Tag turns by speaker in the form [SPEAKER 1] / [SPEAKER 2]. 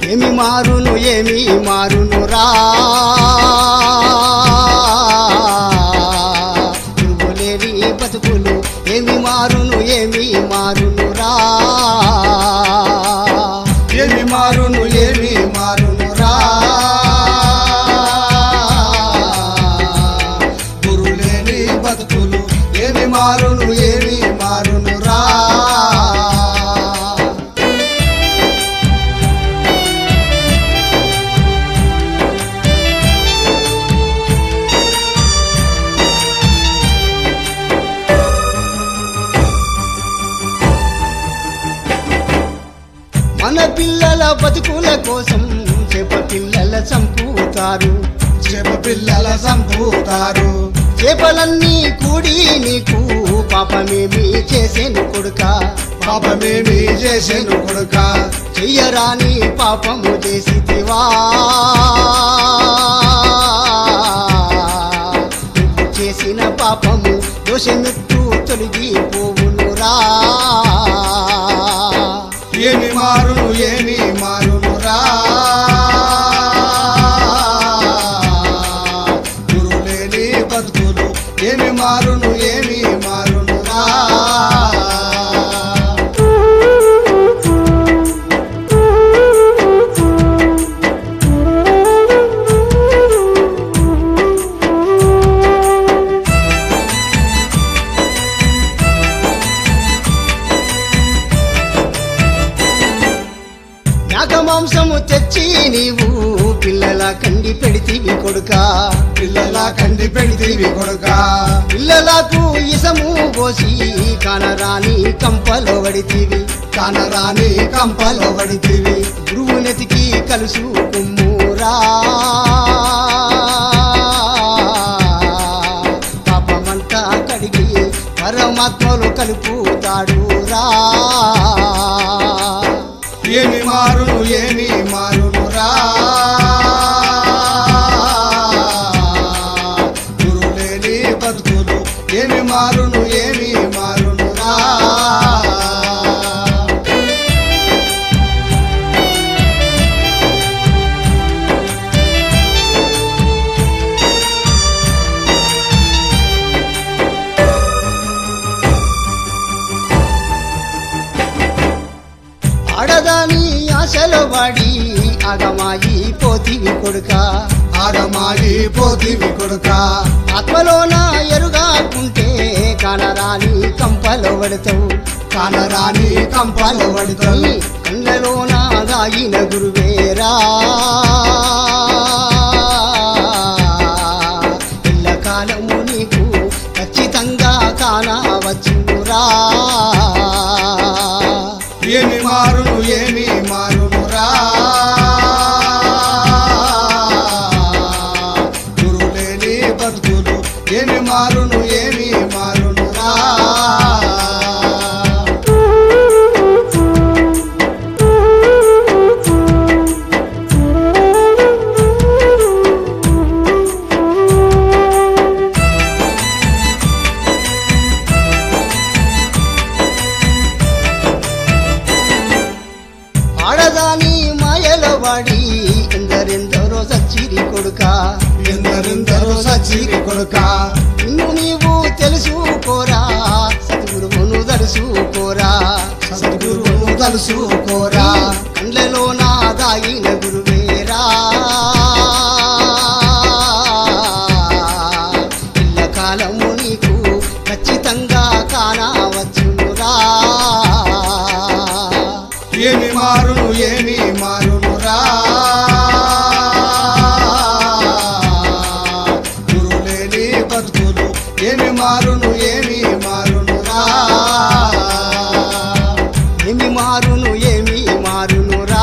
[SPEAKER 1] ఏమి మారును ఏమి మారును రా తిరుగులేని బతుకులు ఏమి మారును ఏమి మారును రా
[SPEAKER 2] ఏమి మారును ఏమి మారును రా గురులేని బతుకులు ఏమి మారును ఏమి మారును రా
[SPEAKER 1] మన పిల్లల బతుకుల కోసం చేప పిల్లల చంపుతారు
[SPEAKER 2] చేప పిల్లల సంపూతారు
[SPEAKER 1] చేపలన్నీ కూడి నీకు పాపమేమి చేసేను కొడుక
[SPEAKER 2] పాపమేమి చేసేను కొడుక
[SPEAKER 1] చెయ్యరాని పాపము చేసితివా నువ్వు చేసిన పాపము దోషమెట్టు తొలగిపోవునురా
[SPEAKER 2] ఏమి మారును ఏమి మారును రా గురులేని బతుకులు ఏమి మారును ఏమి మారును రా
[SPEAKER 1] నాగ మాంసము తెచ్చి నీవు పిల్లల కండి పెడితివి కొడుక
[SPEAKER 2] పిల్లల కంది పెడితీవి కొడుక
[SPEAKER 1] పిల్లలకు ఇసము పోసి కనరాని కంపలో వడితివి
[SPEAKER 2] కనరాని కంపలో పడితీవి
[SPEAKER 1] గురువు నెతికి కలుసు కుమ్మురా పాపమంతా కడిగి పరమాత్మలు కలుపుతాడు రా
[SPEAKER 2] ఏమి మారును ఏమి మారును రా గురులేని బతుకులు ఏమి మారును ఏమి మారును రా
[SPEAKER 1] ఆడదాని ఆశలో వాడి అగమాయి పోతివి కొడుక
[SPEAKER 2] ఆగమాగి పోతివి కొడుక
[SPEAKER 1] ఆత్మలోన ఎరుగాకుంటే కనరాని కంపలో పడతావు
[SPEAKER 2] కానరాని కంపలో పడితలు
[SPEAKER 1] కళ్ళలోన దాగిన గురువేరా ఇళ్ళ కాలము నీకు ఖచ్చితంగా కానవచ్చురా
[SPEAKER 2] ఏమి మారును ఏమి మారును రా గురులేని బతుకులు ఏమి మారును ఏమి మారును రా
[SPEAKER 1] ఆడదాని మాయలో వాడి ఎందరెందరో సచ్చిరి కొడుక
[SPEAKER 2] ఎందరెందరో సచ్చిరి కొడుక
[SPEAKER 1] నిన్ను నీవు తెలుసుకోరా సద్గురువును తెలుసుకోరా
[SPEAKER 2] సద్గురువును తలుసుకోరా
[SPEAKER 1] కండ్లలో నా దాగిన గురువేరా ఇళ్ళ కాలము నీకు ఖచ్చితంగా కానవచ్చురా
[SPEAKER 2] ఏమి మారును ఏమి మారును రా గురులేని బతుకులు ఏమి మారును ఏమి మారును రా
[SPEAKER 1] ఏమి మారును ఏమి మారును రా